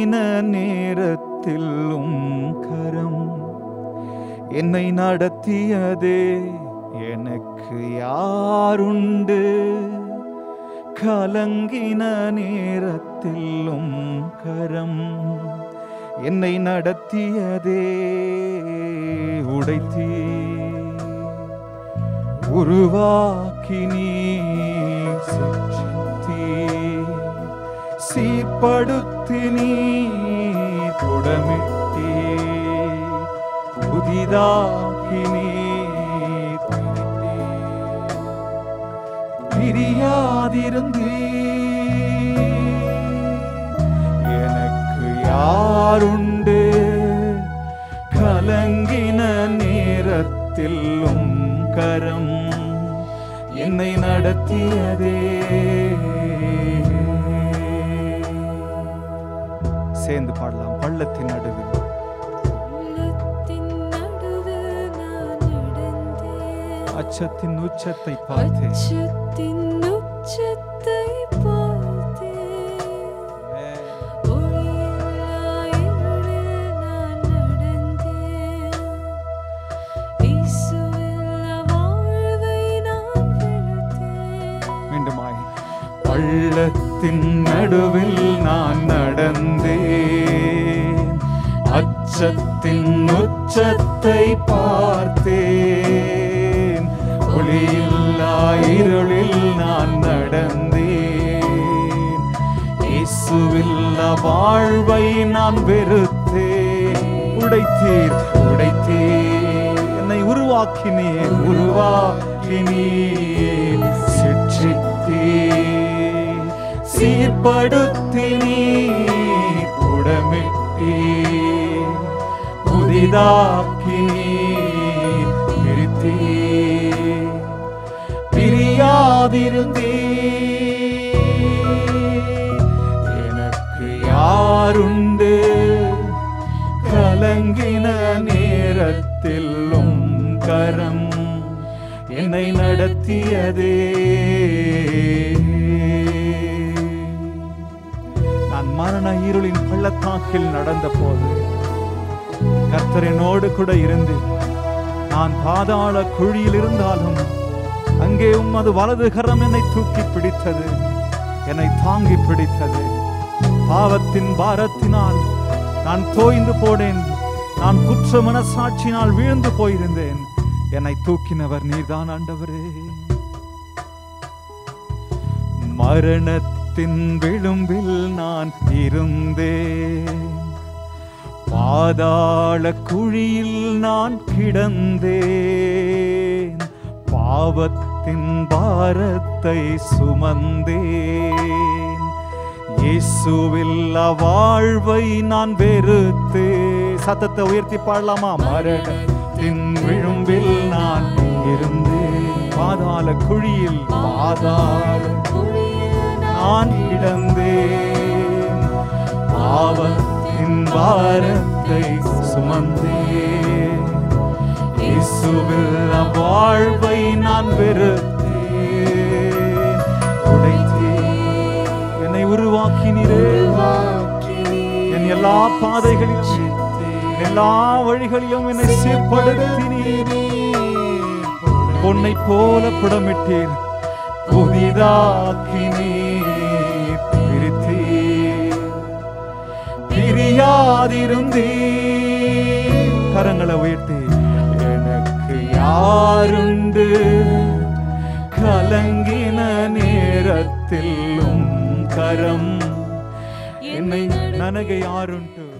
கலங்கின நேரத்திலும் கரம் என்னை நடத்தியதே எனக்கு யாருண்டு கலங்கின நேரத்திலும் கரம் என்னை நடத்தியதே உடைத்தீ உருவாக்கி நீ சிற்றித்தீ சீர்படுத்தி நீ புடமிட்டே புதிதாக்கி நீ திணித்தே. பிரியாதிருந்தே எனக்கு யாருண்டு கலங்கின நேரத்திலும் கரம் என்னை நடத்தியதே சேர்ந்து பாடலாம் பள்ளத்தின் நடுவில் உள்ளத்தின் நடுவில் நான் நடந்தேன். அச்சத்தின் உச்சத்தை பார்த்தேன் அச்சத்தின் உச்சத்தை பார்த்தேன். ஒளியில்லா இருளில் நான் நடந்தேன். இயேசுவில்லா வாழ்வை நான் வெறுத்தேன். மீண்டுமாய் பள்ளத்தின் நடுவில் நான் நடந்தேன் அச்சத்தின் உச்சத்தை பார்த்தேன் ஒளியில்லா இருளில் நான் நடந்தேன் இயேசுவில்லா வாழ்வை நான் வெறுத்தேன் உடைத்தீர் உடைத்தீர் என்னை உருவாக்கினீர் உருவாக்கினீர் சிற்றித்தீர் சீர்படுத்தினீர் உடமிட்டீர் புதிதாக்கினீர் பிரித்தீர் பிரியாதிருந்தீர் எனக்கு யாருண்டு கலங்கின நேரத்திலும் கரம் என்னை நடத்தியதே நான் மரண இருளின் பள்ளத்தாக்கில் நடந்த போது கர்த்தரினோடு கூட இருந்து நான் பாதாள குழியில் இருந்தாலும் அங்கே உமது வலது கரம் என்னை தூக்கி பிடித்தது என்னை தாங்கி பிடித்தது பாவத்தின் பாரத்தினால் நான் தோய்ந்து போனேன் நான் குற்ற மனசாட்சியினால் வீழ்ந்து போயிருந்தேன் என்னை தூக்கினவர் நீர்தான் ஆண்டவரே மரணத்தின் விளிம்பில் நான் இருந்தேன் பாதாள குழியில் நான் கிடந்தேன் பாவத்தின் பாரத்தை சுமந்தேன் இயேசுவில் வாழ்வை நான் வெறுத்தே சத்தத்தை உயர்த்தி பாடலாமா மரணத்தின் விளிம்பில் நான் இருந்தேன் பாதாள குழியில் பாதாள நான் கிடந்தேன் பாவத்தின் பாரத்தை சுமந்தேன் இயேசுவில் வாழ்வை நான் வெறுத்தேன் உடைத்தேன் என்னை உருவாக்கினீரே என் எல்லா பாதைகளிலும் எல்லா வழிகளிலும் என்னை சீர்படுத்தினீர் பொன்னை போல புடமிட்டீர் புதிதாக்கினீர் பிரித்தீர் பிரியாதிருந்தீர் கரங்களை உயர்த்தி எனக்கு யாருண்டு கலங்கின நேரத்திலும் கரம் என்னை ನನಗೆ ಯಾರುಂಟು